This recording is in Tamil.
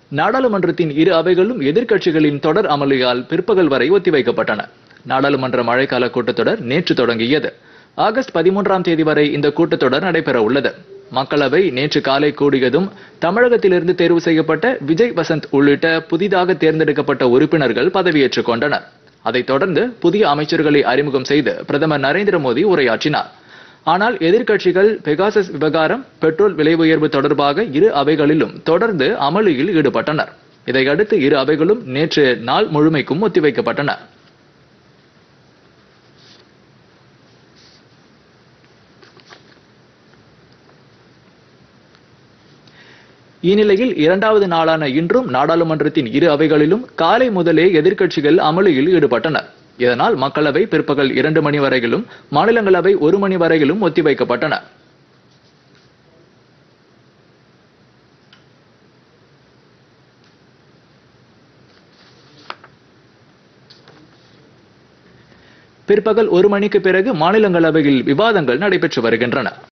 நாடாளுமன்றத்தின் இரு அவைகளும் எதிர்க்கட்சிகளின் தொடர் அமளியால் பிற்பகல் வரை ஒத்திவைக்கப்பட்டன நாடாளுமன்ற மழைக்கால கூட்டத்தொடர் நேற்று தொடங்கியது ஆகஸ்ட் பதிமூன்றாம் தேதி வரை இந்த கூட்டத்தொடர் நடைபெற உள்ளது மக்களவை நேற்று காலை கூடியதும் தமிழகத்திலிருந்து தேர்வு செய்யப்பட்ட விஜய் வசந்த் உள்ளிட்ட புதிதாக தேர்ந்தெடுக்கப்பட்ட உறுப்பினர்கள் பதவியேற்றுக் கொண்டனர் அதைத் தொடர்ந்து புதிய அமைச்சர்களை அறிமுகம் செய்து பிரதமர் நரேந்திர மோடி உரையாற்றினார் ஆனால் எதிர்க்கட்சிகள் பெகாசஸ் விவகாரம் பெட்ரோல் விலை உயர்வு தொடர்பாக இரு அவைகளிலும் தொடர்ந்து அமளியில் ஈடுபட்டனர் இதையடுத்து இரு அவைகளும் நேற்று நாள் முழுமைக்கும் ஒத்திவைக்கப்பட்டன இந்நிலையில் இரண்டாவது நாளான இன்றும் நாடாளுமன்றத்தின் இரு அவைகளிலும் காலை முதலே எதிர்க்கட்சிகள் அமளியில் ஈடுபட்டனர் இதனால் மக்களவை பிற்பகல் இரண்டு மணி வரையிலும் மாநிலங்களவை ஒரு மணி வரையிலும் ஒத்திவைக்கப்பட்டன பிற்பகல் ஒரு மணிக்கு பிறகு மாநிலங்களவையில் விவாதங்கள் நடைபெற்று வருகின்றன